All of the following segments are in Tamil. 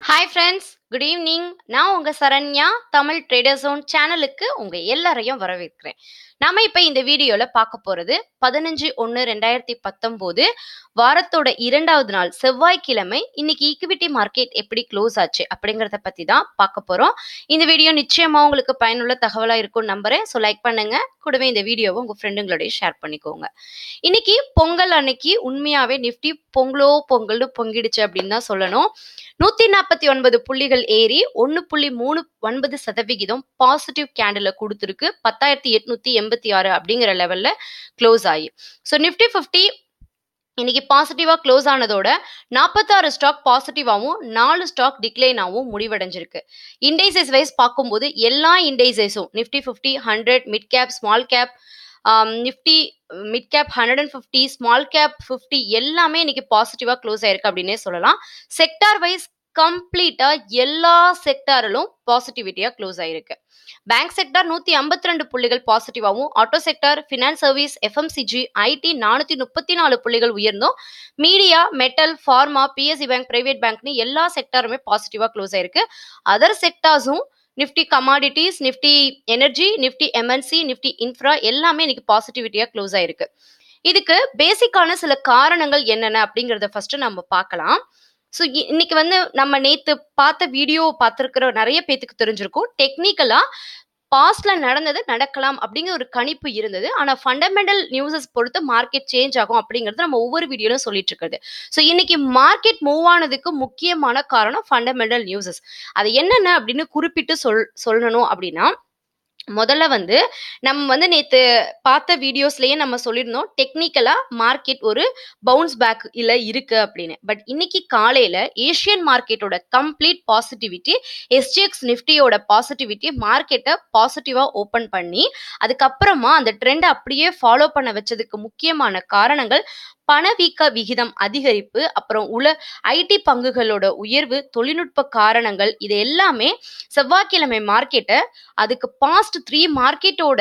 ஹாய் ஃப்ரெண்ட்ஸ் குட் ஈவினிங் நான் உங்க சரண்யா தமிழ் ட்ரேடர் ஜோன் சேனலுக்கு உங்க எல்லாரையும் வரவேற்கிறேன் நாம இப்ப இந்த வீடியோல பார்க்க போறது பதினஞ்சு ஒன்று ரெண்டாயிரத்தி பத்தொன்பது வாரத்தோட இரண்டாவது நாள் செவ்வாய்க்கிழமை இன்னைக்கு ஈக்விட்டி மார்க்கெட் எப்படி க்ளோஸ் ஆச்சு அப்படிங்கறத பத்தி தான் பார்க்க போறோம் இந்த வீடியோ நிச்சயமா உங்களுக்கு பயனுள்ள தகவலா இருக்கும் நம்புறேன் ஸோ லைக் பண்ணுங்க கூடவே இந்த வீடியோவை உங்க ஃப்ரெண்டுங்களோடய ஷேர் பண்ணிக்கோங்க இன்னைக்கு பொங்கல் அன்னைக்கு உண்மையாவே நிஃப்டி பொங்கலோ பொங்கல்னு பொங்கிடுச்சு அப்படின்னு தான் சொல்லணும் நூத்தி நாற்பத்தி ஒன்பது புள்ளிகள் ஏறி ஒன்னு புள்ளி மூணு ஒன்பது சதவிகிதம் பாசிட்டிவ் கேண்டில் கொடுத்துருக்கு பத்தாயிரத்தி எட்நூத்தி எண்பத்தி ஆறு அப்படிங்கிற லெவல்ல க்ளோஸ் ஆகி ஸோ நிஃப்டி ஃபிஃப்டி இன்னைக்கு பாசிட்டிவா க்ளோஸ் ஆனதோட நாற்பத்தாறு ஸ்டாக் பாசிட்டிவாகவும் நாலு ஸ்டாக் டிக்ளைனாகவும் முடிவடைஞ்சிருக்கு இண்டைசஸ் வைஸ் பார்க்கும்போது எல்லா இண்டைசஸும் Nifty fifty hundred mid cap small cap Nifty mid cap hundred and fifty small cap fifty எல்லாமே இன்னைக்கு பாசிட்டிவா க்ளோஸ் ஆயிருக்கு அப்படின்னே சொல்லலாம் செக்டார் வைஸ் கம்ப்ளீட்டா எல்லா செக்டாரிலும் பாசிட்டிவிட்டியா க்ளோஸ் ஆயிருக்கு பேங்க் செக்டார் நூத்தி ஐம்பத்தி ரெண்டு புள்ளிகள் பாசிட்டிவாகவும் auto sector finance service FMCG IT நானூத்தி முப்பத்தி நாலு புள்ளிகள் உயர்ந்தும் media metal pharma PSC bank private பேங்க்னு எல்லா செக்டாருமே பாசிட்டிவா க்ளோஸ் ஆயிருக்கு அதர் செக்டார்ஸும் Nifty commodities Nifty energy Nifty MNC Nifty infra எல்லாமே இன்னைக்கு பாசிட்டிவிட்டியா க்ளோஸ் ஆயிருக்கு இதுக்கு பேசிக்கான சில காரணங்கள் என்னென்ன அப்படிங்கறத ஃபர்ஸ்ட் நம்ம பார்க்கலாம் ஸோ இன்னைக்கு வந்து நம்ம நேத்து பார்த்த வீடியோ பார்த்துருக்கிற நிறைய பேத்துக்கு தெரிஞ்சிருக்கும் டெக்னிக்கலா பாஸ்ட்ல நடந்தது நடக்கலாம் அப்படிங்கிற ஒரு கணிப்பு இருந்தது ஆனா ஃபண்டமெண்டல் நியூஸஸ் பொறுத்து மார்க்கெட் சேஞ்ச் ஆகும் அப்படிங்கிறது நம்ம ஒவ்வொரு வீடியோலும் சொல்லிட்டு இருக்கிறது ஸோ இன்னைக்கு மார்க்கெட் மூவ் ஆனதுக்கு முக்கியமான காரணம் ஃபண்டமெண்டல் நியூஸஸ் அது என்னென்ன அப்படின்னு குறிப்பிட்டு சொல் சொல்லணும் அப்படின்னா முதல்ல வந்து நம்ம வந்து நேத்து பார்த்த வீடியோஸ்லயே நம்ம சொல்லியிருந்தோம் டெக்னிக்கலா மார்க்கெட் ஒரு பவுன்ஸ் பேக் இல்ல இருக்கு அப்படின்னு பட் இன்னைக்கு காலையில ஏஷியன் மார்க்கெட்டோட கம்ப்ளீட் பாசிட்டிவிட்டி எஸ்ஜிஎக்ஸ் நிஃப்டியோட பாசிட்டிவிட்டி மார்க்கெட்டை பாசிட்டிவா ஓபன் பண்ணி அதுக்கப்புறமா அந்த ட்ரெண்ட் அப்படியே ஃபாலோ பண்ண வச்சதுக்கு முக்கியமான காரணங்கள் பணவீக்க விகிதம் அதிகரிப்பு அப்புறம் உல ஐடி பங்குகளோட உயர்வு தொழில்நுட்ப காரணங்கள் இது எல்லாமே செவ்வாய்க்கிழமை மார்க்கெட்டை அதுக்கு பாஸ்ட் த்ரீ மார்க்கெட்டோட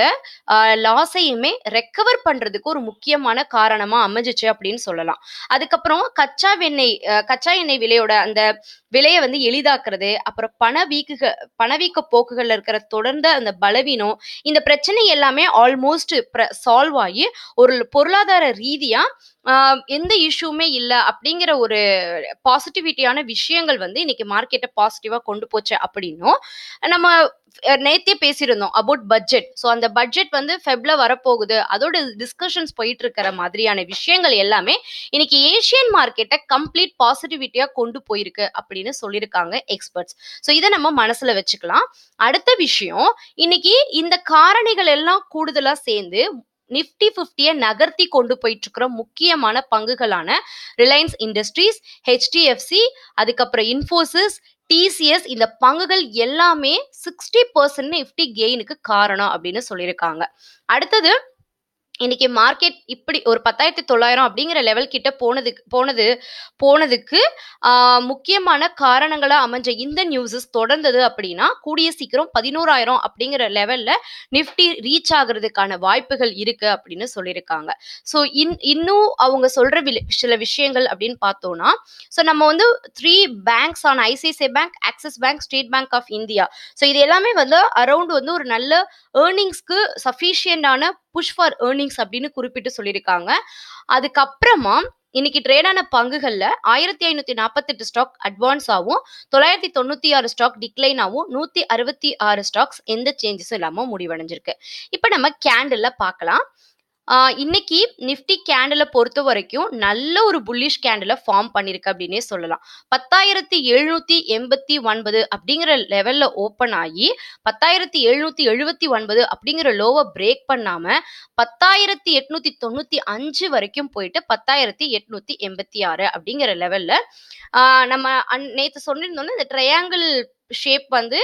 லாஸையுமே ரெக்கவர் பண்றதுக்கு ஒரு முக்கியமான காரணமா அமைஞ்சிச்சு அப்படின்னு சொல்லலாம் அதுக்கப்புறம் கச்சா எண்ணெய் கச்சா எண்ணெய் விலையோட அந்த விலையை வந்து எளிதாக்குறது அப்புறம் பணவீக்குக பணவீக்க போக்குகள்ல இருக்கிற தொடர்ந்த அந்த பலவீனம் இந்த பிரச்சனை எல்லாமே ஆல்மோஸ்ட் சால்வ் ஆகி ஒரு பொருளாதார ரீதியா எந்த இஷ்யூமே இல்லை அப்படிங்கிற ஒரு பாசிட்டிவிட்டியான விஷயங்கள் வந்து இன்னைக்கு மார்க்கெட்டை பாசிட்டிவா கொண்டு போச்சு அப்படின்னும் நம்ம நேத்தே பேசியிருந்தோம் அபவுட் பட்ஜெட் ஸோ அந்த பட்ஜெட் வந்து ஃபெப்ல வரப்போகுது அதோட டிஸ்கஷன்ஸ் போயிட்டு இருக்கிற மாதிரியான விஷயங்கள் எல்லாமே இன்னைக்கு ஏஷியன் மார்க்கெட்டை கம்ப்ளீட் பாசிட்டிவிட்டியா கொண்டு போயிருக்கு அப்படின்னு சொல்லியிருக்காங்க எக்ஸ்பர்ட்ஸ் ஸோ இதை நம்ம மனசுல வச்சுக்கலாம் அடுத்த விஷயம் இன்னைக்கு இந்த காரணிகள் எல்லாம் கூடுதலா சேர்ந்து நிஃப்டி ஃபிஃப்டியை நகர்த்தி கொண்டு போயிட்டு இருக்கிற முக்கியமான பங்குகளான ரிலையன்ஸ் இண்டஸ்ட்ரீஸ் ஹெச்டிஎஃப்சி அதுக்கப்புறம் இன்ஃபோசிஸ் டிசிஎஸ் இந்த பங்குகள் எல்லாமே சிக்ஸ்டி பர்சன்ட் நிஃப்டி கெயினுக்கு காரணம் அப்படின்னு சொல்லியிருக்காங்க அடுத்தது இன்னைக்கு மார்க்கெட் இப்படி ஒரு பத்தாயிரத்தி தொள்ளாயிரம் அப்படிங்கிற லெவல் கிட்ட போனதுக்கு போனது போனதுக்கு முக்கியமான காரணங்களா அமைஞ்ச இந்த நியூஸஸ் தொடர்ந்தது அப்படின்னா கூடிய சீக்கிரம் பதினோராயிரம் அப்படிங்கிற லெவல்ல நிஃப்டி ரீச் ஆகுறதுக்கான வாய்ப்புகள் இருக்கு அப்படின்னு சொல்லியிருக்காங்க ஸோ இன் இன்னும் அவங்க சொல்ற சில விஷயங்கள் அப்படின்னு பார்த்தோம்னா ஸோ நம்ம வந்து த்ரீ பேங்க்ஸ் ஆன ICICI bank Axis bank State Bank of India so இது எல்லாமே வந்து அரௌண்ட் வந்து ஒரு நல்ல ஏர்னிங்ஸ்க்கு சஃபிஷியண்டான புஷ் ஃபார் ஏர்னிங்ஸ் அப்படின்னு குறிப்பிட்டு சொல்லியிருக்காங்க அதுக்கப்புறமா இன்னைக்கு ட்ரேடான பங்குகள்ல ஆயிரத்தி ஐநூத்தி நாற்பத்தெட்டு ஸ்டாக் அட்வான்ஸ் ஆகும் தொள்ளாயிரத்தி தொண்ணூத்தி ஆறு ஸ்டாக் டிக்ளைன் ஆகும் நூத்தி அறுபத்தி ஆறு ஸ்டாக்ஸ் எந்த சேஞ்சஸும் இல்லாம முடிவடைஞ்சிருக்கு இப்ப நம்ம கேண்டில்ல பார்க்கலாம் இன்னைக்கு நிஃப்டி கேண்டில பொறுத்த வரைக்கும் நல்ல ஒரு புல்லிஷ் கேண்டில ஃபார்ம் பண்ணிருக்கு அப்படின்னே சொல்லலாம் பத்தாயிரத்தி எழுநூத்தி எண்பத்தி ஒன்பது அப்படிங்கிற லெவல்ல ஓப்பன் ஆகி பத்தாயிரத்தி எழுநூத்தி எழுபத்தி ஒன்பது அப்படிங்கிற லோவை பிரேக் பண்ணாம பத்தாயிரத்தி எட்நூத்தி தொண்ணூத்தி அஞ்சு வரைக்கும் போயிட்டு பத்தாயிரத்தி எட்நூத்தி எண்பத்தி ஆறு அப்படிங்கிற லெவல்ல நம்ம நேத்து சொல்லியிருந்தோம்னா இந்த ட்ரையாங்கிள் ஷேப் வந்து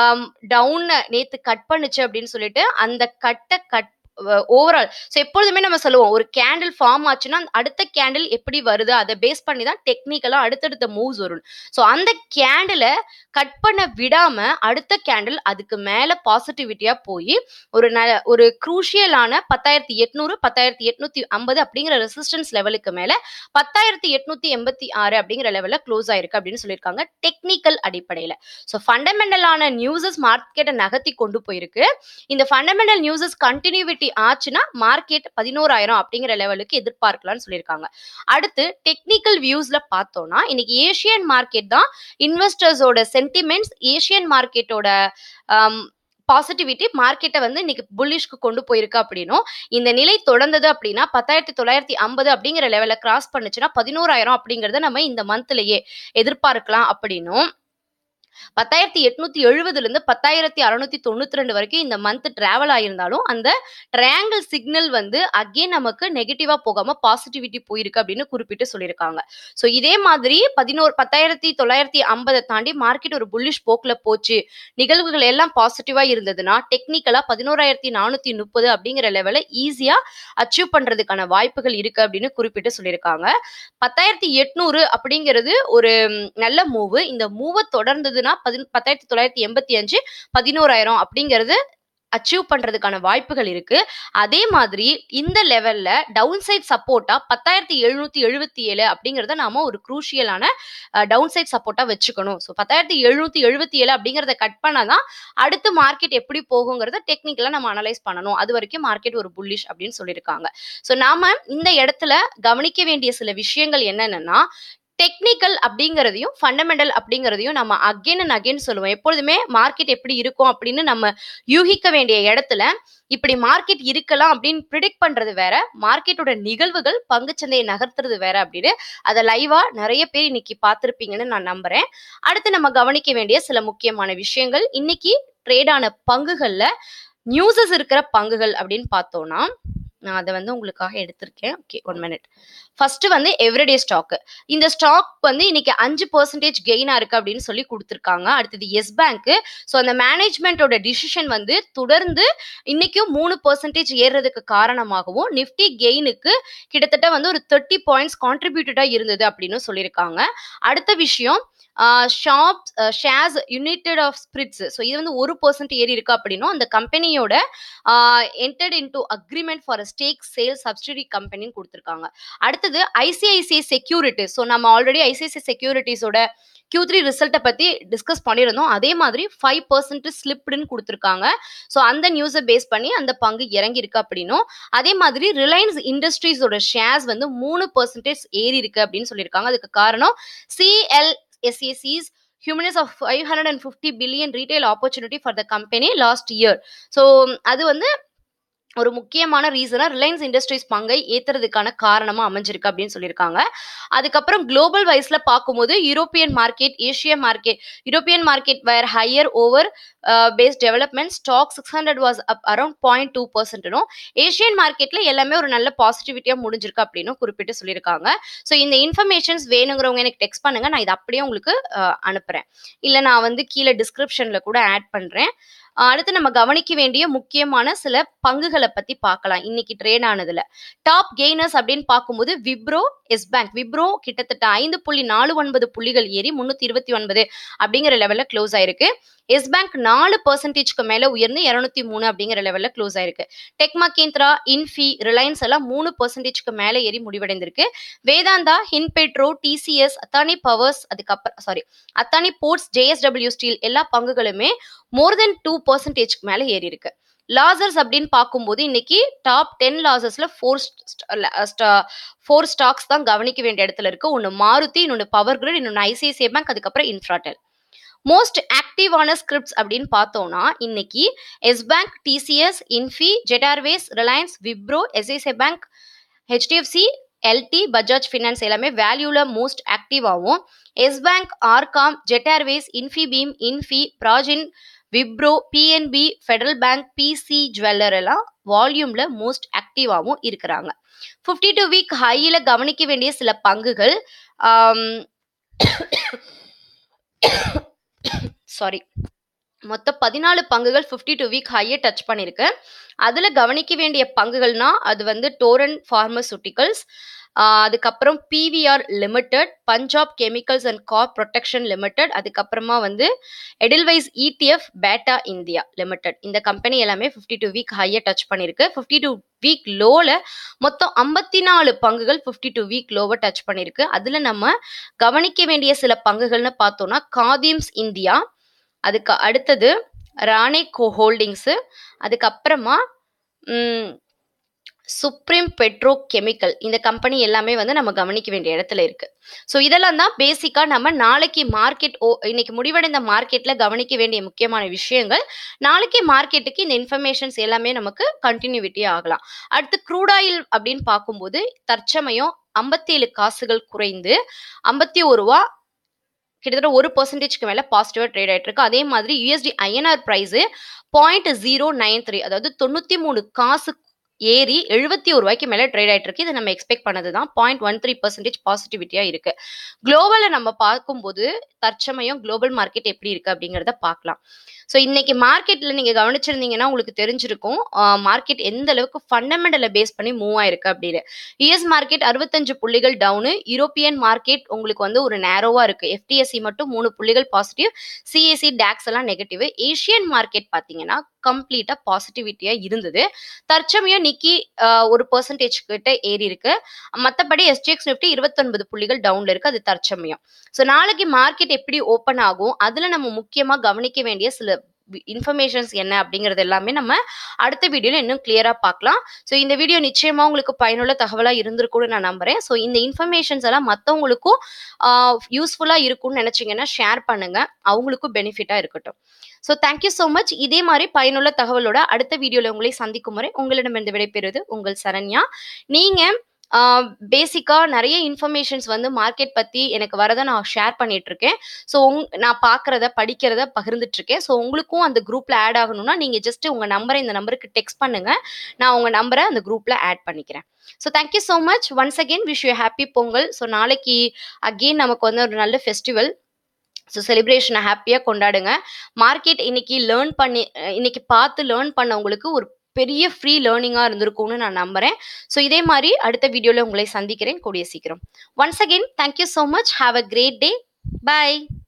டவுன் நேத்து கட் பண்ணுச்சு அப்படின்னு சொல்லிட்டு அந்த கட்டை கட் ஓவரால் ஸோ எப்பொழுதுமே நம்ம சொல்லுவோம் ஒரு கேண்டில் ஃபார்ம் ஆச்சுன்னா அடுத்த கேண்டில் எப்படி வருது அதை பேஸ் பண்ணி தான் டெக்னிக்கலாக அடுத்தடுத்த மூவ்ஸ் வரும் ஸோ அந்த கேண்டிலை கட் பண்ண விடாம அடுத்த கேண்டில் அதுக்கு மேல பாசிட்டிவிட்டியா போய் ஒரு ந ஒரு குரூஷியலான பத்தாயிரத்தி எட்நூறு பத்தாயிரத்தி எட்நூத்தி ஐம்பது அப்படிங்கிற ரெசிஸ்டன்ஸ் லெவலுக்கு மேல பத்தாயிரத்தி எட்நூத்தி எண்பத்தி ஆறு அப்படிங்கிற லெவல்ல க்ளோஸ் ஆயிருக்கு அப்படின்னு சொல்லியிருக்காங்க டெக்னிக்கல் அடிப்படையில ஸோ ஃபண்டமெண்டலான நியூஸஸ் மார்க்கெட்டை நகர்த்தி கொண்டு போயிருக்கு இந்த ஃபண்டமெண்டல் நியூஸஸ் கண்டினியூவிட்டி ஆச்சுன்னா மார்க்கெட் பதினோராயிரம் அப்படிங்கிற லெவலுக்கு எதிர்பார்க்கலாம்னு சொல்லியிருக்காங்க அடுத்து டெக்னிக்கல் வியூஸ்ல பார்த்தோம்னா இன்னைக்கு ஏஷியன் மார்க்கெட் தான் இன்வெஸ்டர்ஸோட சென்டிமெண்ட்ஸ் ஏஷியன் மார்க்கெட்டோட பாசிட்டிவிட்டி மார்க்கெட்டை வந்து இன்னைக்கு புல்லிஷ்க்கு கொண்டு போயிருக்கு அப்படின்னும் இந்த நிலை தொடர்ந்தது அப்படின்னா பத்தாயிரத்தி தொள்ளாயிரத்தி ஐம்பது அப்படிங்கிற லெவலில் கிராஸ் பண்ணுச்சுன்னா பதினோராயிரம் அப்படிங்கிறத நம்ம இந்த மந்த்லயே எதிர்பார்க்கலாம் அப்படின்னும் பத்தாயிரத்தி எட்நூத்தி எழுபதுல இருந்து பத்தாயிரத்தி அறுநூத்தி தொண்ணூத்தி ரெண்டு வரைக்கும் இந்த மந்த் டிராவல் ஆயிருந்தாலும் அந்த ட்ரையாங்கிள் சிக்னல் வந்து அகெயின் நமக்கு நெகட்டிவா போகாம பாசிட்டிவிட்டி போயிருக்கு அப்படின்னு குறிப்பிட்டு சொல்லியிருக்காங்க ஸோ இதே மாதிரி பதினோரு பத்தாயிரத்தி தொள்ளாயிரத்தி ஐம்பதை தாண்டி மார்க்கெட் ஒரு புல்லிஷ் போக்கில் போச்சு நிகழ்வுகள் எல்லாம் பாசிட்டிவா இருந்ததுன்னா டெக்னிக்கலா பதினோராயிரத்தி நானூத்தி முப்பது அப்படிங்கிற லெவலை ஈஸியா அச்சீவ் பண்றதுக்கான வாய்ப்புகள் இருக்கு அப்படின்னு குறிப்பிட்டு சொல்லியிருக்காங்க பத்தாயிரத்தி எட்நூறு அப்படிங்கிறது ஒரு நல்ல மூவு இந்த மூவை தொடர்ந்ததுன்னா பதின் பத்தாயிரத்தி தொள்ளாயிரத்தி எண்பத்தி அஞ்சு பதினோராயிரம் அப்படிங்கிறது அச்சீவ் பண்றதுக்கான வாய்ப்புகள் இருக்கு அதே மாதிரி இந்த லெவல்ல டவுன் சைட் சப்போர்ட்டா பத்தாயிரத்தி எழுநூத்தி எழுபத்தி ஏழு அப்படிங்கறத நாம ஒரு குரூஷியலான டவுன் சைட் சப்போர்ட்டா வச்சுக்கணும் ஸோ பத்தாயிரத்தி எழுநூத்தி எழுபத்தி ஏழு அப்படிங்கறத கட் பண்ணாதான் அடுத்து மார்க்கெட் எப்படி போகுங்கிறத டெக்னிக்கலா நம்ம அனலைஸ் பண்ணணும் அது வரைக்கும் மார்க்கெட் ஒரு புல்லிஷ் அப்படின்னு சொல்லியிருக்காங்க ஸோ நாம இந்த இடத்துல கவனிக்க வேண்டிய சில விஷயங்கள் என்னென்னா டெக்னிக்கல் அப்படிங்கிறதையும் ஃபண்டமெண்டல் அப்படிங்கிறதையும் நம்ம அகெயின் அண்ட் அகெயின் சொல்லுவோம் எப்பொழுதுமே மார்க்கெட் எப்படி இருக்கும் அப்படின்னு நம்ம யூகிக்க வேண்டிய இடத்துல இப்படி மார்க்கெட் இருக்கலாம் அப்படின்னு ப்ரிடிக்ட் பண்றது வேற மார்க்கெட்டோட நிகழ்வுகள் பங்குச்சந்தையை நகர்த்துறது வேற அப்படின்னு அதை லைவா நிறைய பேர் இன்னைக்கு பார்த்துருப்பீங்கன்னு நான் நம்புறேன் அடுத்து நம்ம கவனிக்க வேண்டிய சில முக்கியமான விஷயங்கள் இன்னைக்கு ட்ரேடான பங்குகள்ல நியூஸஸ் இருக்கிற பங்குகள் அப்படின்னு பார்த்தோம்னா நான் அதை வந்து உங்களுக்காக எடுத்திருக்கேன் ஓகே ஒன் மினிட் ஃபர்ஸ்ட் வந்து எவ்ரிடே ஸ்டாக் இந்த ஸ்டாக் வந்து இன்னைக்கு அஞ்சு பர்சன்டேஜ் கெயினா இருக்கு அப்படின்னு சொல்லி கொடுத்துருக்காங்க அடுத்தது எஸ் பேங்க் ஸோ அந்த மேனேஜ்மெண்ட்டோட டிசிஷன் வந்து தொடர்ந்து இன்னைக்கும் மூணு பர்சன்டேஜ் ஏறுறதுக்கு காரணமாகவும் நிஃப்டி கெயினுக்கு கிட்டத்தட்ட வந்து ஒரு தேர்ட்டி பாயிண்ட்ஸ் கான்ட்ரிபியூட்டடா இருந்தது அப்படின்னு சொல்லியிருக்காங்க அடுத்த விஷயம் shop shares United of Spirits so இது வந்து ஒரு பர்சன்ட் ஏறி இருக்கு அப்படின்னும் அந்த கம்பெனியோட entered into agreement for a stake sale subsidy கம்பெனின்னு கொடுத்துருக்காங்க அடுத்தது ஐசிஐசிஐ செக்யூரிட்டி ஸோ நம்ம ஆல்ரெடி ஐசிஐசிஐ செக்யூரிட்டிஸோட கியூ த்ரீ ரிசல்ட்டை பற்றி டிஸ்கஸ் பண்ணியிருந்தோம் அதே மாதிரி ஃபைவ் பர்சன்ட் ஸ்லிப்டுன்னு கொடுத்துருக்காங்க ஸோ அந்த நியூஸை பேஸ் பண்ணி அந்த பங்கு இறங்கியிருக்கு அப்படின்னும் அதே மாதிரி ரிலையன்ஸ் இண்டஸ்ட்ரீஸோட ஷேர்ஸ் வந்து மூணு பர்சன்டேஜ் ஏறி இருக்கு அப்படின்னு சொல்லியிருக்காங்க அதுக்கு காரணம் CL SAC's humanness of 550 billion retail opportunity for the company last year. So அது வந்து ஒரு முக்கியமான ரீசனா ரிலையன்ஸ் இண்டஸ்ட்ரீஸ் பங்கை ஏத்துறதுக்கான காரணமா அமைஞ்சிருக்கு அப்படின்னு சொல்லியிருக்காங்க அதுக்கப்புறம் குளோபல் வைஸ்ல பார்க்கும்போது European market Asia market European market were higher over base development stock six hundred was up around point two பர்சன்ட்னும் ஏஷியன் மார்க்கெட்ல எல்லாமே ஒரு நல்ல பாசிட்டிவிட்டியா முடிஞ்சிருக்கு அப்படின்னு குறிப்பிட்டு சொல்லியிருக்காங்க ஸோ இந்த இன்ஃபர்மேஷன்ஸ் வேணுங்கிறவங்க எனக்கு டெக்ஸ்ட் பண்ணுங்க நான் இது அப்படியே உங்களுக்கு அனுப்புறேன் இல்லை நான் வந்து கீழே டிஸ்கிரிப்ஷன்ல கூட ஆட் பண்றேன் அடுத்து நம்ம கவனிக்க வேண்டிய முக்கியமான சில பங்குகளை பத்தி பார்க்கலாம் இன்னைக்கு ட்ரேட் ஆனதுல டாப் கெய்னர்ஸ் அப்படின்னு பார்க்கும்போது விப்ரோ எஸ் பேங்க் விப்ரோ கிட்டத்தட்ட ஐந்து புள்ளி நாலு ஒன்பது புள்ளிகள் ஏறி முன்னூத்தி இருபத்தி ஒன்பது அப்படிங்கிற லெவல்ல க்ளோஸ் ஆயிருக்கு எஸ் பேங்க் நாலு பர்சன்டேஜ்க்கு மேல உயர்ந்து இருநூத்தி மூணு அப்படிங்கிற லெவல்ல க்ளோஸ் ஆயிருக்கு டெக் மகேந்திரா இன்ஃபி ரிலையன்ஸ் எல்லாம் மூணு பர்சன்டேஜ்க்கு மேல ஏறி முடிவடைந்திருக்கு வேதாந்தா ஹின்பெட்ரோ டிசிஎஸ் அத்தானி பவர்ஸ் அதுக்கப்புறம் sorry Adani Ports JSW Steel எல்லா பங்குகளுமே மோர் தென் டூ பர்சன்டேஜ்க்கு மேல ஏறி இருக்கு லாசர்ஸ் அப்படின்னு பார்க்கும்போது இன்னைக்கு டாப் டென் லாசர்ஸ்ல ஃபோர் ஃபோர் ஸ்டாக்ஸ் தான் கவனிக்க வேண்டிய இடத்துல இருக்கு ஒன்று மாருதி இன்னொன்று பவர் கிரிட் இன்னொன்று ஐசிஐசிஐ பேங்க் அதுக்கப்புறம் இன்ஃப்ராடெல் மோஸ்ட் ஆக்டிவான ஸ்கிரிப்ட்ஸ் அப்படின்னு பார்த்தோம்னா இன்னைக்கு Yes Bank TCS Infy Jet Airways Reliance Wipro ICICI Bank HDFC LT Bajaj Finance எல்லாமே வேல்யூல மோஸ்ட் ஆக்டிவாகவும் Yes Bank RCom Jet Airways Infibeam Infy ப்ராஜின் Wipro PNB Federal Bank PC Jeweller எல்லாம் வால்யூம்ல மோஸ்ட் ஆக்டிவாகவும் இருக்கிறாங்க ஃபிஃப்டி டூ வீக் ஹையில் கவனிக்க வேண்டிய சில பங்குகள் சாரி மொத்தம் பதினாலு பங்குகள் ஃபிஃப்டி டூ வீக் ஹையை டச் பண்ணியிருக்கு அதில் கவனிக்க வேண்டிய பங்குகள்னா அது வந்து டோரன் ஃபார்மசூட்டிக்கல்ஸ் அதுக்கப்புறம் PVR Limited Punjab Chemicals and crop Protection Limited அதுக்கப்புறமா வந்து Edelweiss ETF Bata India Limited இந்த கம்பெனி எல்லாமே ஃபிஃப்டி டூ வீக் ஹையை டச் பண்ணியிருக்கு ஃபிஃப்டி டூ வீக் லோவில் மொத்தம் ஐம்பத்தி நாலு பங்குகள் ஃபிஃப்டி டூ வீக் லோவை டச் பண்ணியிருக்கு அதில் நம்ம கவனிக்க வேண்டிய சில பங்குகள்னு பார்த்தோம்னா காதிம்ஸ் இந்தியா அதுக்கு அடுத்தது ராணே கோ ஹோல்டிங்ஸு அதுக்கப்புறமா சுப்ரீம் பெட்ரோ கெமிக்கல் இந்த கம்பெனி எல்லாமே வந்து நம்ம கவனிக்க வேண்டிய இடத்துல இருக்கு ஸோ இதெல்லாம் தான் பேசிக்காக நம்ம நாளைக்கு மார்க்கெட் ஓ இன்னைக்கு முடிவடைந்த மார்க்கெட்டில் கவனிக்க வேண்டிய முக்கியமான விஷயங்கள் நாளைக்கு மார்க்கெட்டுக்கு இந்த இன்ஃபர்மேஷன்ஸ் எல்லாமே நமக்கு கண்டினியூவிட்டி ஆகலாம் அடுத்து க்ரூட் ஆயில் அப்படின்னு பார்க்கும்போது தற்சமயம் ஐம்பத்தேழு காசுகள் குறைந்து ஐம்பத்தி ஒரு ரூபா கிட்டத்தட்ட ஒரு பர்சன்டேஜ்க்கு மேலே பாசிட்டிவாக ட்ரேட் ஆகிட்டு இருக்கு அதே மாதிரி USD INR price point zero nine three அதாவது தொண்ணூற்றி மூணு காசு ஏறி எழுபத்தி ஒரு ரூபாய்க்கு மேலே ட்ரேட் ஆகிட்டு இருக்கு இது நம்ம எக்ஸ்பெக்ட் பண்ணது தான் பாயிண்ட் ஒன் த்ரீ பர்சன்டேஜ் பாசிட்டிவிட்டியாக இருக்கு குளோபலில் நம்ம பார்க்கும்போது தற்சமயம் குளோபல் மார்க்கெட் எப்படி இருக்கு அப்படிங்கிறத பார்க்கலாம் ஸோ இன்னைக்கு மார்க்கெட்டில் நீங்கள் கவனிச்சிருந்தீங்கன்னா உங்களுக்கு தெரிஞ்சிருக்கும் மார்க்கெட் எந்த அளவுக்கு ஃபண்டமெண்டலை பேஸ் பண்ணி மூவ் ஆயிருக்கு அப்படின்னு யூஎஸ் மார்க்கெட் அறுபத்தஞ்சு புள்ளிகள் டவுனு யூரோப்பியன் மார்க்கெட் உங்களுக்கு வந்து ஒரு நேரோவாக இருக்கு எஃப்டிஎஸ்சி மட்டும் மூணு புள்ளிகள் பாசிட்டிவ் சிஎஸ்சி டேக்ஸ் எல்லாம் நெகட்டிவ் ஏஷியன் மார்க்கெட் பார்த்தீங்கன்னா கம்ப்ளீட்டாக பாசிட்டிவிட்டியாக இருந்தது தற்சமயம் நிக்கி ஒரு பர்சன்டேஜ் கிட்ட ஏறி இருக்கு மற்றபடி எஸ்டிஎக்ஸ் நிஃப்டி இருபத்தொன்பது புள்ளிகள் டவுன்ல இருக்கு அது தற்சமயம் ஸோ நாளைக்கு மார்க்கெட் எப்படி ஓப்பன் ஆகும் அதுல நம்ம முக்கியமா கவனிக்க வேண்டிய சில இன்ஃபர்மேஷன்ஸ் என்ன அப்படிங்கிறது எல்லாமே நம்ம அடுத்த வீடியோல இன்னும் கிளியரா பார்க்கலாம் ஸோ இந்த வீடியோ நிச்சயமா உங்களுக்கு பயனுள்ள தகவலாக இருந்திருக்கும்னு நான் நம்புறேன் ஸோ இந்த இன்ஃபர்மேஷன்ஸ் எல்லாம் மற்றவங்களுக்கும் யூஸ்ஃபுல்லா இருக்கும்னு நினைச்சீங்கன்னா ஷேர் பண்ணுங்க அவங்களுக்கும் பெனிஃபிட்டா இருக்கட்டும் ஸோ தேங்க்யூ ஸோ மச் இதே மாதிரி பயனுள்ள தகவலோட அடுத்த வீடியோவில் உங்களை சந்திக்கும் முறை உங்களிடமிருந்து விடைபெறுவது உங்கள் சரண்யா நீங்கள் பேசிக்காக நிறைய இன்ஃபர்மேஷன்ஸ் வந்து மார்க்கெட் பற்றி எனக்கு வரதை நான் ஷேர் பண்ணிட்டு இருக்கேன் ஸோ உங் நான் பார்க்குறத படிக்கிறத பகிர்ந்துட்டு இருக்கேன் ஸோ உங்களுக்கும் அந்த குரூப்பில் ஆட் ஆகணும்னா நீங்கள் ஜஸ்ட் உங்கள் நம்பரை இந்த நம்பருக்கு டெக்ஸ்ட் பண்ணுங்கள் நான் உங்கள் நம்பரை அந்த குரூப்பில் ஆட் பண்ணிக்கிறேன் so thank you so much once again wish you happy Pongal so நாளைக்கு அகெயின் நமக்கு வந்து ஒரு நல்ல ஃபெஸ்டிவல் ஸோ செலிப்ரேஷனை ஹாப்பியாக கொண்டாடுங்க மார்க்கெட் இன்னைக்கு லேர்ன் பண்ணி இன்னைக்கு பார்த்து லேர்ன் பண்ணவங்களுக்கு ஒரு பெரிய ஃப்ரீ லேர்னிங்காக இருந்திருக்கும்னு நான் நம்புறேன் ஸோ இதே மாதிரி அடுத்த வீடியோவில் உங்களை சந்திக்கிறேன் கூடிய சீக்கிரம் once again thank you so much have a great day bye